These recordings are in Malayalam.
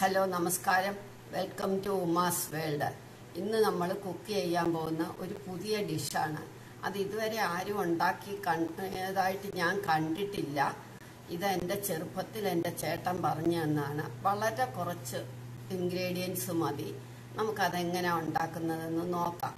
ഹലോ നമസ്കാരം വെൽക്കം ടു ഉമാസ് വേൾഡ് ഇന്ന് നമ്മൾ കുക്ക് ചെയ്യാൻ പോകുന്ന ഒരു പുതിയ ഡിഷാണ് അത് ഇതുവരെ ആരും ഉണ്ടാക്കി കണ്ടതായിട്ട് ഞാൻ കണ്ടിട്ടില്ല ഇത് എൻ്റെ ചെറുപ്പത്തിൽ എൻ്റെ ചേട്ടൻ പറഞ്ഞു തന്നാണ് വളരെ കുറച്ച് ഇൻഗ്രീഡിയൻസ് മതി നമുക്കതെങ്ങനെ ഉണ്ടാക്കുന്നതെന്ന് നോക്കാം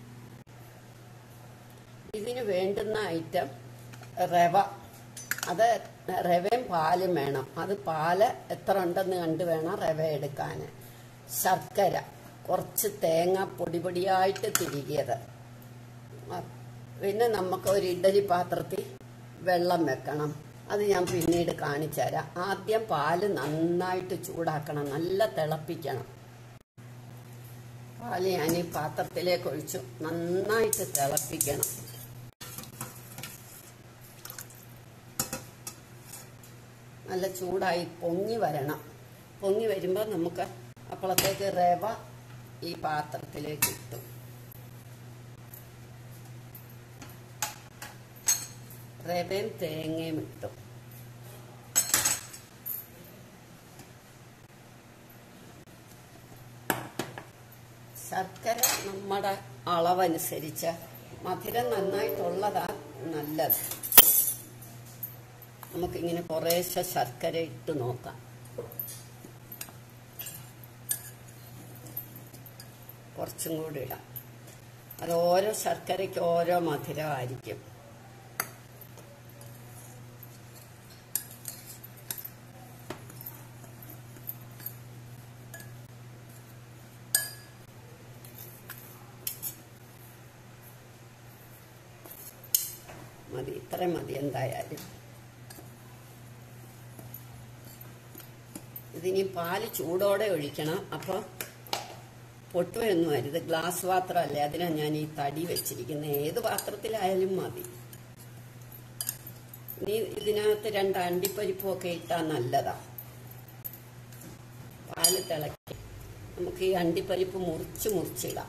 ഇതിന് വേണ്ടുന്ന ഐറ്റം റവ അത് റവയും പാലും വേണം അത് പാല് എത്ര ഉണ്ടെന്ന് കണ്ട് വേണം റവ എടുക്കാൻ ശർക്കര കുറച്ച് തേങ്ങ പൊടി പൊടിയായിട്ട് തിരികിയത് പിന്നെ നമുക്ക് ഒരു ഇഡലി പാത്രത്തിൽ വെള്ളം വെക്കണം അത് ഞാൻ പിന്നീട് കാണിച്ചു തരാം ആദ്യം പാല് നന്നായിട്ട് ചൂടാക്കണം നല്ല തിളപ്പിക്കണം പാല് ഞാൻ ഈ പാത്രത്തിലേക്ക് ഒഴിച്ചു നന്നായിട്ട് തിളപ്പിക്കണം നല്ല ചൂടായി പൊങ്ങി വരണം പൊങ്ങി വരുമ്പോൾ നമുക്ക് അപ്പോഴത്തേക്ക് റവ ഈ പാത്രത്തിലേക്ക് ഇട്ടു റവയും തേങ്ങയും ഇട്ടു ശർക്കര നമ്മുടെ അളവനുസരിച്ച് മധുരം നന്നായിട്ടുള്ളതാ നല്ലത് നമുക്കിങ്ങനെ കുറേശ്ശെ ശർക്കര ഇട്ട് നോക്കാം കുറച്ചും കൂടി ഇടാം അത് ഓരോ ശർക്കരയ്ക്ക് ഓരോ മധുരമായിരിക്കും മതി ഇത്രയും മതി എന്തായാലും ഇതിനി പാല് ചൂടോടെ ഒഴിക്കണം അപ്പോൾ പൊട്ടുവൊന്നും അരുത് ഗ്ലാസ് പാത്രമല്ലേ അതിനാണ് ഞാൻ ഈ തടി വെച്ചിരിക്കുന്നത് ഏത് പാത്രത്തിലായാലും മതി ഇനി ഇതിനകത്ത് രണ്ട് അണ്ടിപ്പരിപ്പും ഒക്കെ ഇട്ടാൽ നല്ലതാ പാല് തിളക്കി നമുക്ക് ഈ അണ്ടിപ്പരിപ്പ് മുറിച്ച് മുറിച്ചിടാം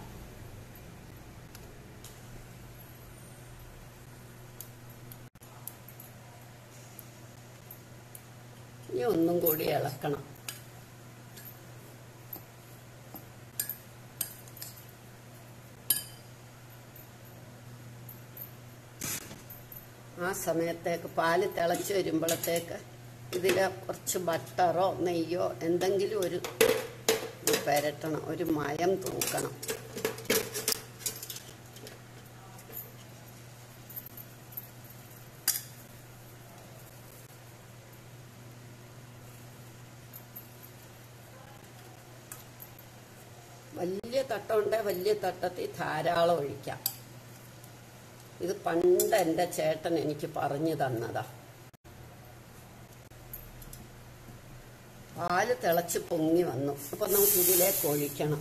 ഇനി ഒന്നും കൂടി ഇളക്കണം ആ സമയത്തേക്ക് പാല് തിളച്ച് വരുമ്പോഴത്തേക്ക് ഇതിൽ കുറച്ച് ബട്ടറോ നെയ്യോ എന്തെങ്കിലും ഒരു പെരട്ടണം ഒരു മയം തൂക്കണം വലിയ തട്ടുണ്ട് വലിയ തട്ടത്തിൽ ധാരാളം ഒഴിക്കാം ഇത് പണ്ട് എൻ്റെ ചേട്ടൻ എനിക്ക് പറഞ്ഞു തന്നതാ പാല് തിളച്ച് പൊങ്ങി വന്നു അപ്പൊ നമുക്ക് ഇതിലേക്ക് ഒഴിക്കണം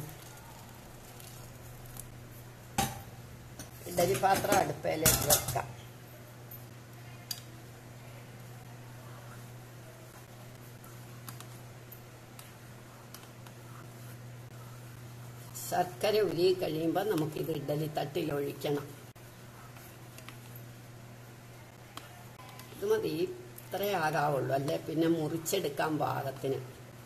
ഇഡലി പാത്രം അടുപ്പയിലേക്ക് വെക്കാം ശർക്കര ഉരുകി കഴിയുമ്പോൾ നമുക്കിത് ഇഡലി തട്ടിൽ ഒഴിക്കണം ഇത് മതി ഇത്രേ ആകാവുള്ളൂ അല്ലേ പിന്നെ മുറിച്ചെടുക്കാൻ പാകത്തിന്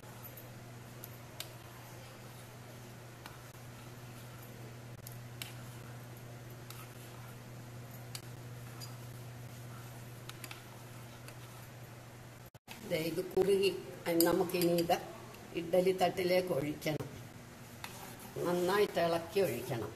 ഇത് കുറുകി നമുക്കിനി ഇത് ഇഡലി തട്ടിലേക്ക് ഒഴിക്കണം നന്നായിട്ട് ഇളക്കി ഒഴിക്കണം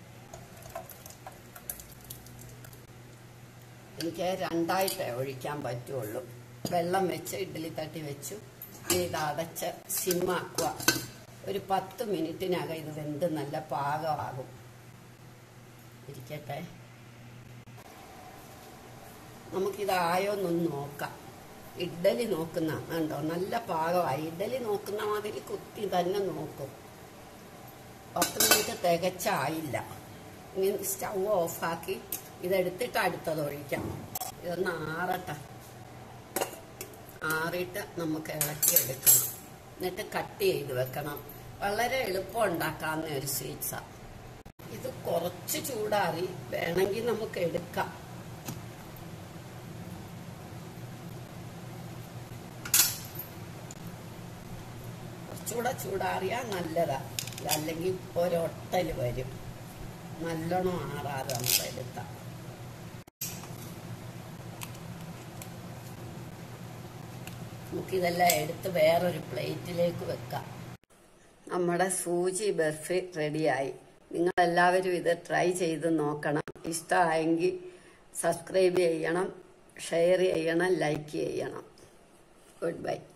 എനിക്ക് രണ്ടായിട്ടേ ഒഴിക്കാൻ പറ്റുള്ളൂ വെള്ളം വെച്ച് ഇഡ്ഡലി തട്ടി വെച്ചു ഇത് അടച്ച് സിമ്മാക്കുക ഒരു പത്ത് മിനിറ്റിനകം ഇത് വെന്ത് നല്ല പാകമാകും ഇരിക്കട്ടെ നമുക്കിതായോന്നൊന്ന് നോക്കാം ഇഡ്ഡലി നോക്കുന്ന കണ്ടോ നല്ല പാകമായി ഇഡ്ഡലി നോക്കുന്ന മാതിരി കുത്തി തന്നെ നോക്കും പത്ത് മിനിറ്റ് തികച്ചായില്ല ഇനി സ്റ്റൗ ഓഫാക്കി ഇതെടുത്തിട്ട് അടുത്തത് ഒഴിക്കാം ഇതൊന്ന് ആറട്ടെ ആറിയിട്ട് നമുക്ക് ഇളക്കി എടുക്കണം എന്നിട്ട് കട്ട് ചെയ്ത് വെക്കണം വളരെ എളുപ്പം ഉണ്ടാക്കാവുന്ന ഒരു സ്വീറ്റ്സാണ് ഇത് കുറച്ച് ചൂടാറി വേണമെങ്കിൽ നമുക്ക് എടുക്കാം കുറച്ചുകൂടെ ചൂടാറിയാൽ നല്ലതാ അല്ലെങ്കിൽ ഒരൊട്ടൽ വരും നല്ലോണം ആറാതെ നമ്മൾ എടുത്താൽ നമുക്കിതെല്ലാം എടുത്ത് വേറൊരു പ്ലേറ്റിലേക്ക് വെക്കാം നമ്മുടെ സൂചി ബർഫി റെഡിയായി നിങ്ങൾ എല്ലാവരും ഇത് ട്രൈ ചെയ്ത് നോക്കണം ഇഷ്ടമായെങ്കിൽ സബ്സ്ക്രൈബ് ചെയ്യണം ഷെയർ ചെയ്യണം ലൈക്ക് ചെയ്യണം ഗുഡ് ബൈ